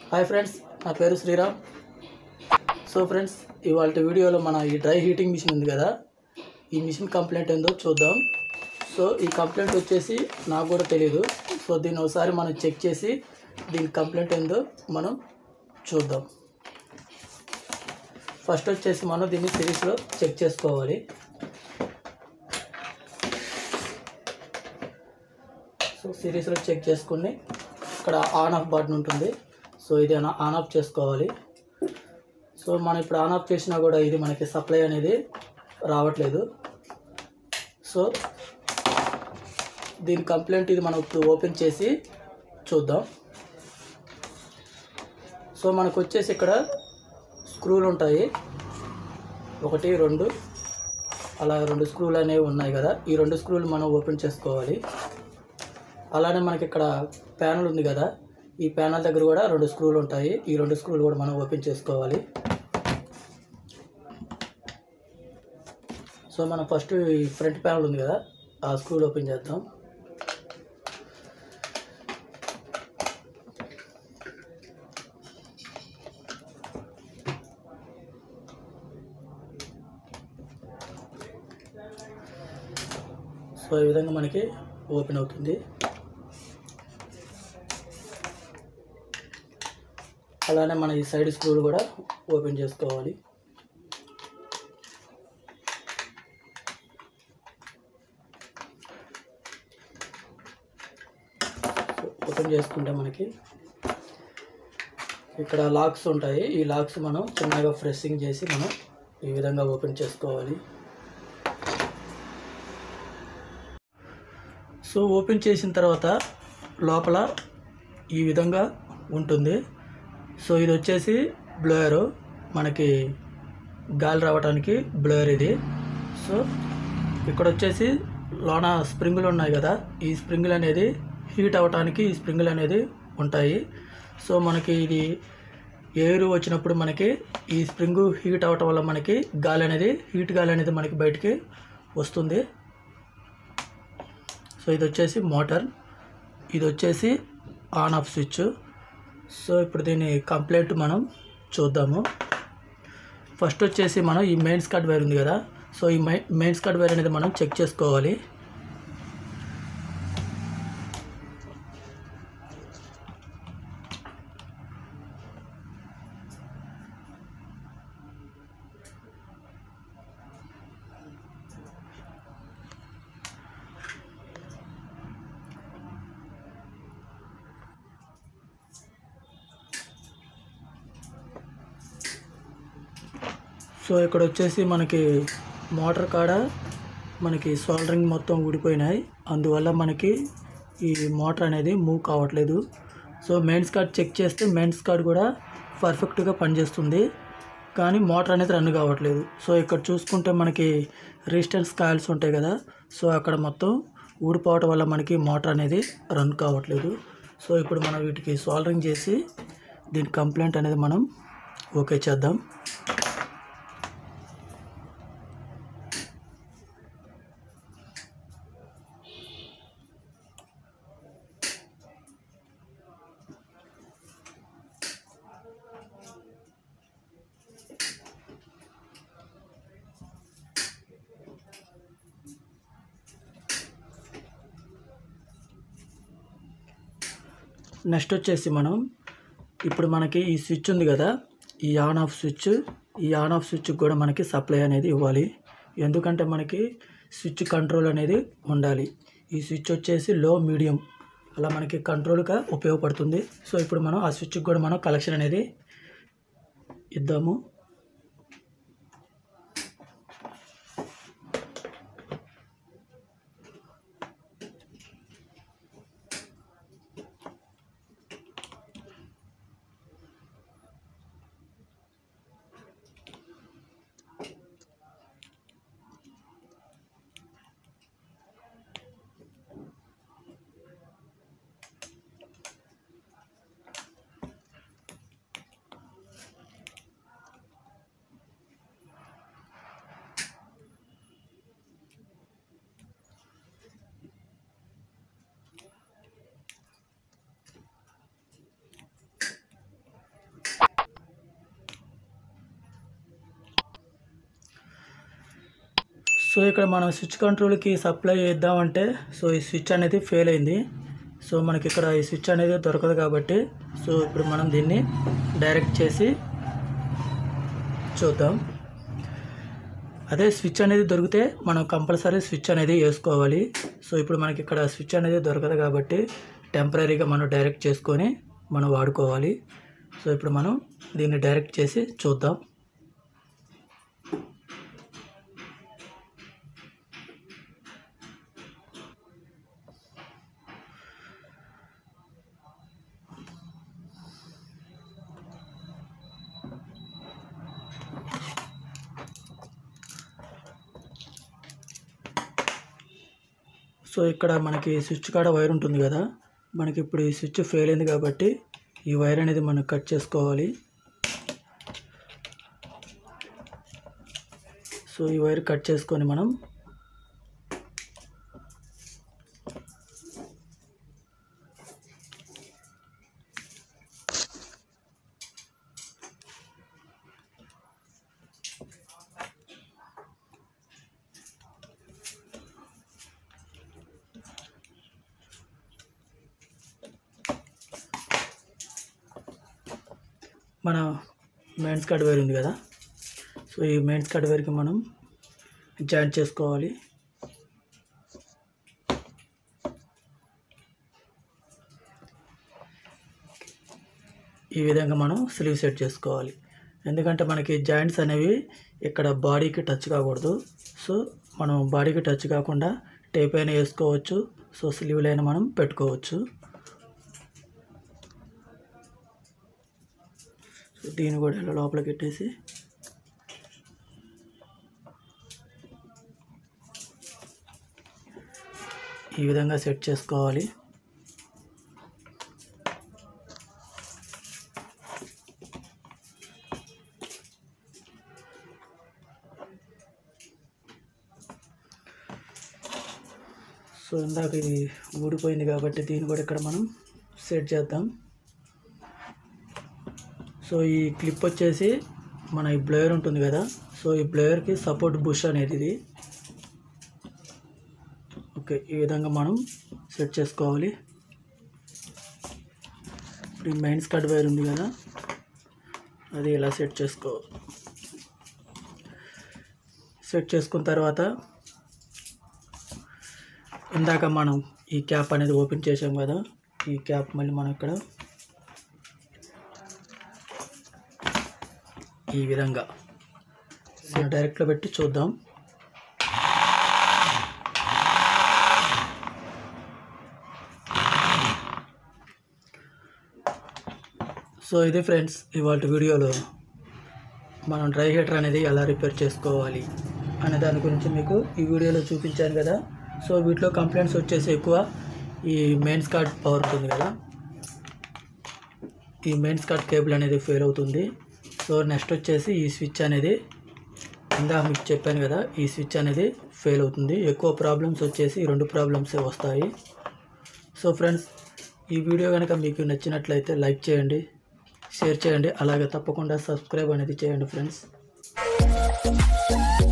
hi friends నా పేరు Sriram so friends ఇవాళ వీడియోలో మన ఈ డ్రై హీటింగ్ మిషన్ ఉంది కదా ఈ మిషన్ కంప్లైంట్ ఏందో చూద్దాం సో ఈ కంప్లైంట్ వచ్చేసి నాకు కూడా తెలియదు సో దీన్ని ఒకసారి మనం చెక్ చేసి దీని కంప్లైంట్ ఏందో మనం చూద్దాం ఫస్ట్ వచ్చేసి మనం దీన్ని సిరీస్లో చెక్ చేసుకోవాలి సో సిరీస్లో చెక్ చేసుకుని ఇక్కడ ఆన్ ఆఫ్ బటన్ ఉంటుంది సో ఇది ఆన్- ఆన్ ఆఫ్ చేసుకోవాలి సో మనం ఇప్పుడు ఆన్ ఆఫ్ చేసినా కూడా ఇది మనకి సప్లై అనేది రావట్లేదు సో దీని కంప్లైంట్ ఇది మనం ఇప్పుడు ఓపెన్ చేసి చూద్దాం సో మనకు వచ్చేసి ఇక్కడ స్క్రూలు ఉంటాయి ఒకటి రెండు అలా రెండు స్క్రూలు అనేవి ఉన్నాయి కదా ఈ రెండు స్క్రూలు మనం ఓపెన్ చేసుకోవాలి అలానే మనకి ఇక్కడ ప్యానల్ ఉంది కదా ఈ ప్యానల్ దగ్గర కూడా రెండు స్క్రూలు ఉంటాయి ఈ రెండు స్క్రూలు కూడా మనం ఓపెన్ చేసుకోవాలి సో మనం ఫస్ట్ ఈ ఫ్రంట్ ప్యానల్ ఉంది కదా ఆ స్క్రూలు ఓపెన్ చేద్దాం సో ఈ విధంగా మనకి ఓపెన్ అవుతుంది అలానే మన ఈ సైడ్ స్క్రూలు కూడా ఓపెన్ చేసుకోవాలి సో ఓపెన్ చేసుకుంటే మనకి ఇక్కడ లాక్స్ ఉంటాయి ఈ లాక్స్ మనం చిన్నగా ప్రెస్సింగ్ చేసి మనం ఈ విధంగా ఓపెన్ చేసుకోవాలి సో ఓపెన్ చేసిన తర్వాత లోపల ఈ విధంగా ఉంటుంది సో ఇది వచ్చేసి బ్లోయరు మనకి గాలి రావడానికి బ్లోయర్ ఇది సో ఇక్కడ వచ్చేసి లోన స్ప్రింగులు ఉన్నాయి కదా ఈ స్ప్రింగులు అనేది హీట్ అవ్వటానికి ఈ స్ప్రింగులు అనేది ఉంటాయి సో మనకి ఇది ఎయిర్ వచ్చినప్పుడు మనకి ఈ స్ప్రింగు హీట్ అవ్వటం వల్ల మనకి గాలి అనేది హీట్ గాలి అనేది మనకి బయటికి వస్తుంది సో ఇది వచ్చేసి మోటార్ ఇది వచ్చేసి ఆన్ ఆఫ్ స్విచ్ సో ఇప్పుడు దీని కంప్లైంట్ మనం చూద్దాము ఫస్ట్ వచ్చేసి మనం ఈ మెయిన్ స్కట్ వైర్ ఉంది కదా సో ఈ మై మెయిన్ స్కట్ వైర్ అనేది మనం చెక్ చేసుకోవాలి సో ఇక్కడ వచ్చేసి మనకి మోటార్ కాడ మనకి సోల్డరింగ్ మొత్తం ఊడిపోయినాయి అందువల్ల మనకి ఈ మోటార్ అనేది మూవ్ కావట్లేదు సో మెయిన్స్ కార్డ్ చెక్ చేస్తే మెయిన్స్ కార్డ్ కూడా పర్ఫెక్ట్గా పనిచేస్తుంది కానీ మోటార్ అనేది రన్ కావట్లేదు సో ఇక్కడ చూసుకుంటే మనకి రెసిస్టెన్స్ కాయిల్స్ ఉంటాయి కదా సో అక్కడ మొత్తం ఊడిపోవటం వల్ల మనకి మోటార్ అనేది రన్ కావట్లేదు సో ఇప్పుడు మనం వీటికి సోల్డరింగ్ చేసి దీని కంప్లైంట్ అనేది మనం ఓకే చేద్దాం నెక్స్ట్ వచ్చేసి మనం ఇప్పుడు మనకి ఈ స్విచ్ ఉంది కదా ఈ ఆన్ ఆఫ్ స్విచ్ ఈ ఆన్ ఆఫ్ స్విచ్ కూడా మనకి సప్లై అనేది ఇవ్వాలి ఎందుకంటే మనకి స్విచ్ కంట్రోల్ అనేది ఉండాలి ఈ స్విచ్ వచ్చేసి లో మీడియం అలా మనకి కంట్రోల్గా ఉపయోగపడుతుంది సో ఇప్పుడు మనం ఆ స్విచ్కి కూడా మనం కలెక్షన్ అనేది ఇద్దాము సో ఇక్కడ మనం స్విచ్ కంట్రోల్కి సప్లై చేద్దామంటే సో ఈ స్విచ్ అనేది ఫెయిల్ అయింది సో మనకి ఇక్కడ ఈ స్విచ్ అనేది దొరకదు కాబట్టి సో ఇప్పుడు మనం దీన్ని డైరెక్ట్ చేసి చూద్దాం అదే స్విచ్ అనేది దొరికితే మనం కంపల్సరీ స్విచ్ అనేది వేసుకోవాలి సో ఇప్పుడు మనకి ఇక్కడ స్విచ్ అనేది దొరకదు కాబట్టి టెంపరీగా మనం డైరెక్ట్ చేసుకొని మనం వాడుకోవాలి సో ఇప్పుడు మనం దీన్ని డైరెక్ట్ చేసి చూద్దాం సో ఇక్కడ మనకి స్విచ్ కాడ వైర్ ఉంటుంది కదా మనకి ఇప్పుడు ఈ స్విచ్ ఫెయిల్ అయింది కాబట్టి ఈ వైర్ అనేది మనం కట్ చేసుకోవాలి సో ఈ వైర్ కట్ చేసుకొని మనం మన మెయిన్స్ కట్ వైర్ ఉంది కదా సో ఈ మెయిన్స్ కట్ వైర్కి మనం జాయింట్ చేసుకోవాలి ఈ విధంగా మనం స్లీవ్ సెట్ చేసుకోవాలి ఎందుకంటే మనకి జాయింట్స్ అనేవి ఇక్కడ బాడీకి టచ్ కాకూడదు సో మనం బాడీకి టచ్ కాకుండా టేప్ అయినా వేసుకోవచ్చు సో స్లీవ్లు అయినా మనం పెట్టుకోవచ్చు సో దీన్ని కూడా ఇలా లోపలికి పెట్టేసి ఈ విధంగా సెట్ చేసుకోవాలి సో ఇందాక ఇది ఊడిపోయింది కాబట్టి దీన్ని కూడా ఇక్కడ మనం సెట్ చేద్దాం సో ఈ క్లిప్ వచ్చేసి మన ఈ బ్లేయర్ ఉంటుంది కదా సో ఈ బ్లేయర్కి సపోర్ట్ బుష్ అనేది ఇది ఓకే ఈ విధంగా మనం సెట్ చేసుకోవాలి ఇప్పుడు ఈ మెయిన్స్ కట్ వైర్ ఉంది కదా అది ఇలా సెట్ చేసుకో సెట్ చేసుకున్న తర్వాత ఇందాక మనం ఈ క్యాప్ అనేది ఓపెన్ చేసాం కదా ఈ క్యాప్ మళ్ళీ మనం ఇక్కడ ఈ విధంగా సో డైరెక్ట్లో పెట్టి చూద్దాం సో ఇది ఫ్రెండ్స్ ఇవాళ వీడియోలో మనం డ్రై హీటర్ అనేది ఎలా రిపేర్ చేసుకోవాలి అనే దాని గురించి మీకు ఈ వీడియోలో చూపించాను కదా సో వీటిలో కంప్లైంట్స్ వచ్చేసి ఎక్కువ ఈ మెయిన్స్ కార్డ్ పవర్ ఉంటుంది కదా ఈ మెయిన్స్ కార్డ్ కేబుల్ అనేది ఫెయిల్ అవుతుంది సో నెక్స్ట్ వచ్చేసి ఈ స్విచ్ అనేది ఇందా మీకు చెప్పాను కదా ఈ స్విచ్ అనేది ఫెయిల్ అవుతుంది ఎక్కువ ప్రాబ్లమ్స్ వచ్చేసి ఈ రెండు ప్రాబ్లమ్సే వస్తాయి సో ఫ్రెండ్స్ ఈ వీడియో కనుక మీకు నచ్చినట్లయితే లైక్ చేయండి షేర్ చేయండి అలాగే తప్పకుండా సబ్స్క్రైబ్ అనేది చేయండి ఫ్రెండ్స్